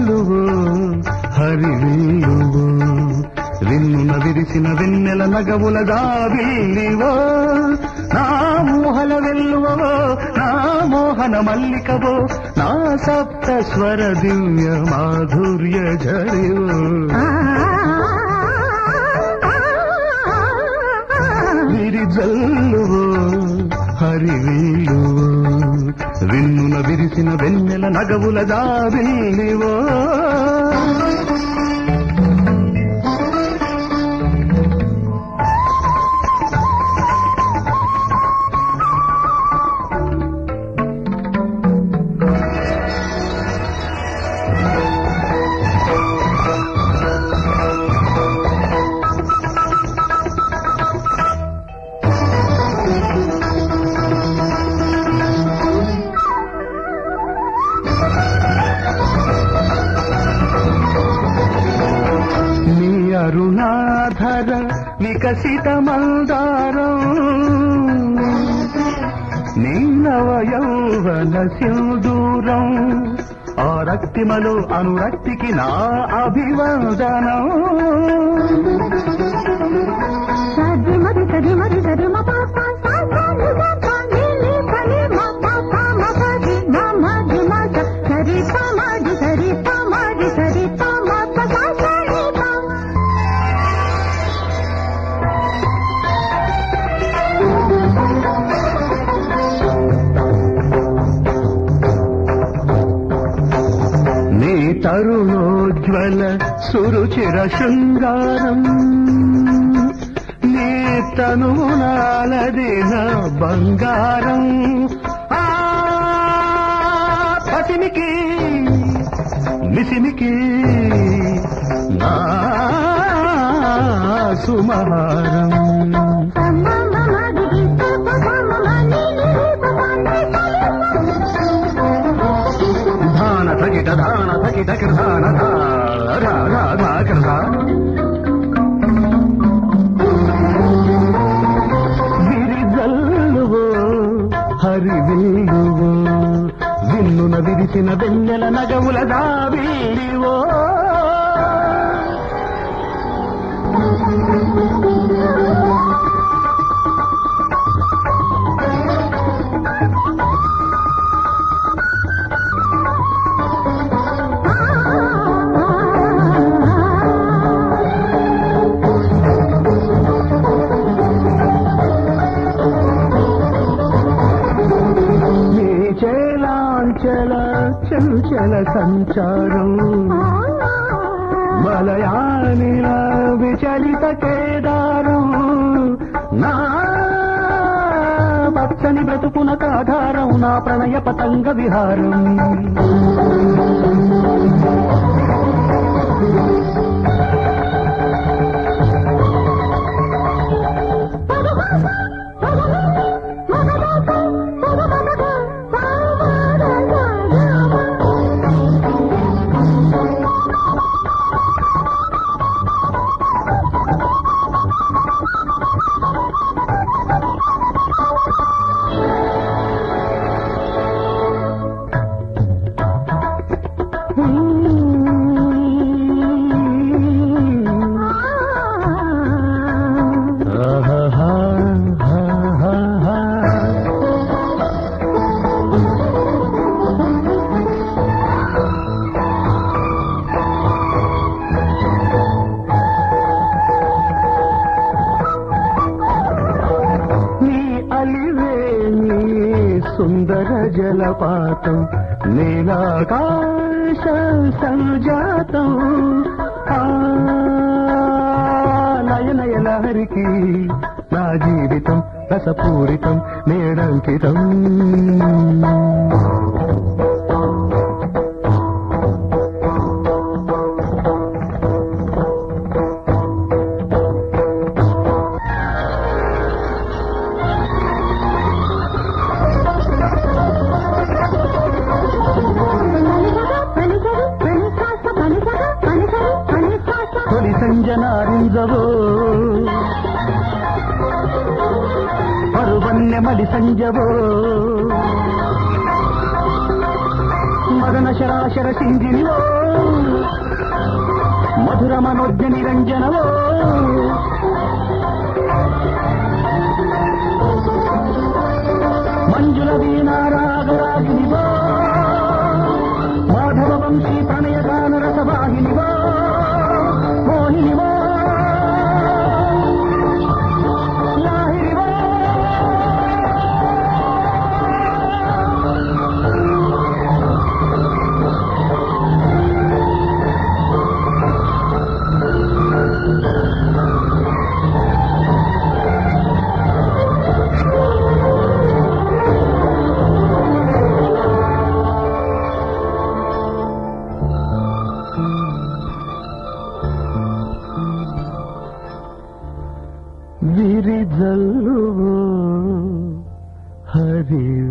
జల్లువు హరివిల్లువు విన్నున విరిసిన వెన్నెల నగవుల దావిల్లివో నా మోహల వెల్లువో నా మోహన మల్లికవో నా సప్త స్వర దివ్య మాధుర్య జరివో విరి జల్లువో హరివిల్లువో విన్నున విరిసిన వెన్నెల నగవుల దావిల్లివో నీ అరుణాధర వికసిత మందారం నీ నవ యౌవన సింధూరం ఆ రక్తిమలో అనురక్తికి నా అభివందనం సరి మరి సరి మరి సరి మ పా పా సా సా ని మ పా ని ని ప ని మ పా పా మ ప ది మ మ ది మ స సరి ప మ ది సరి ప మ ది సరి ప మ ప సా సా ని ప నీ తరుణోజ్వల సురుచిర శృంగారం నీ తనునాలదిన బంగారం ఆ పసిమికి మిసిమికి నా సుమహారం ప మ మ మ ది ది ప ప ప మ మ ని ని ని ప ప ని ప ని ప ధాన తగిట ధాన తగిట కృధాన ధా రా రా ధా కృధా విరిజల్లువో హరివిల్లువో విన్నున విరిసిన వెన్నెల నగవుల దావిల్లివో నీ చేలాంచల చంచల సంచారం మలయానిల విచలిత కేదారం నా పచ్చని బ్రతుకున కాధారం నా ప్రణయ పతంగ విహారం నీ అలివేణి సుందర జలపాతం నీలాకాశ సంజాతం ఆ నయనయ లహరికి నా జీవితం రసపూరితం నేడంకితం తొలి సంజనారింజవో పరువన్నె మలి సంజవో మదన శరాశర సింగినివో మధుర మనోజ్ఞ నిరంజనవో మంజుల వీణారాగరాగినివో మాధవ వంశీ ప్రణయ గాన రసవాహినివో మోహినివో లాహిరివో విరిజల్లువో హరి